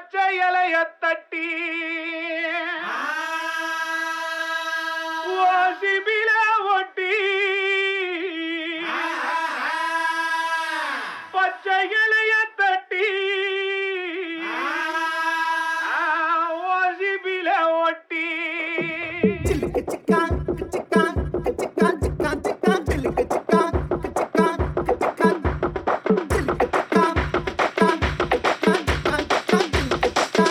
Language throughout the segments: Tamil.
பச்சை இலைய தட்டி ஓசிபில ஒட்டி பச்சை இலைய தட்டி ஓசிபில ஒட்டி சிலுக்கு சிக்கா சிக்கா சிக்கா சிக்கா சிக்கா சிலுக்கு சிக்கா சிக்கா சிக்கா சிலுக்கு சிக்கா சிக்கா சிக்கா சிக்கா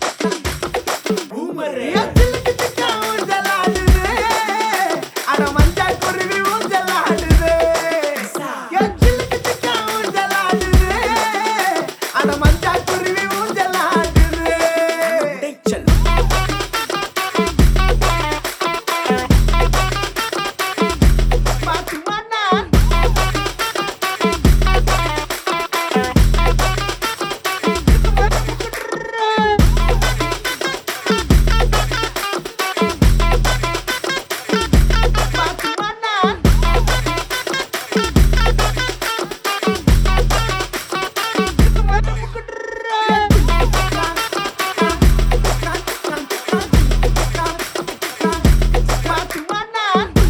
பூமரே சிலுக்கு சிக்கா ஊஞ்சலாடுது அட மஞ்சா குருவி ஊஞ்சலாடுது ஏ சிலுக்கு சிக்கா ஊஞ்சலாடுது அட மஞ்சா குருவி ஊஞ்சலாடுது பாத்து மன்னா பாத்து மன்னா பாத்து மன்னா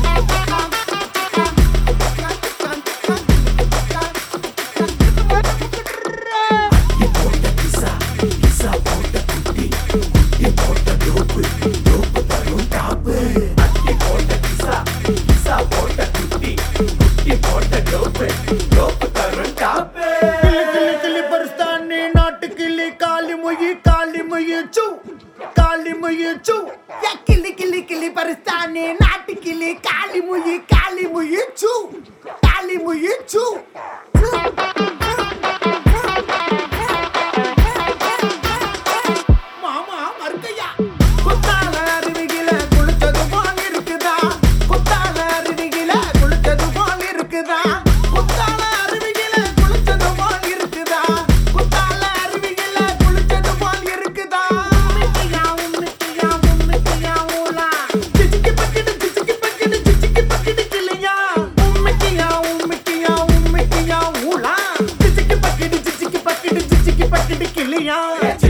கிளி கிளி கிளி பரிஸ்தானி நாட்டு கிளி காலி முயி காலி முயி சூ காலி முயி சூ யா கிளி கிளி கிளி பரிஸ்தானி நாட்டு கிளி காலி முயி காலி முயி சூ காலி முயி சூ மாமா மறுக்கையா குத்தால அருவிகில குளிச்சது போல் இருக்குதா குத்தால அருவிகில குளிச்சது போல் இருக்குதா குத்தால அருவிகில குளிச்சது போல் இருக்குதா குத்தால அருவிகில குளிச்சது போல் இருக்குதா உம்மிட்டியா உம்மிட்டியா உம்மிட்டியா ஊலா சிச்சிக்கி பக்கிடு சிச்சிக்கி பக்கிடு சிச்சிக்கி பக்கிடு கிளியா உம்மிட்டியா உம்மிட்டியா உம்மிட்டியா ஊலா சிச்சிக்கி பக்கிடு சிச்சிக்கி பக்கிடு சிச்சிக்கி பக்கிடு கிளியா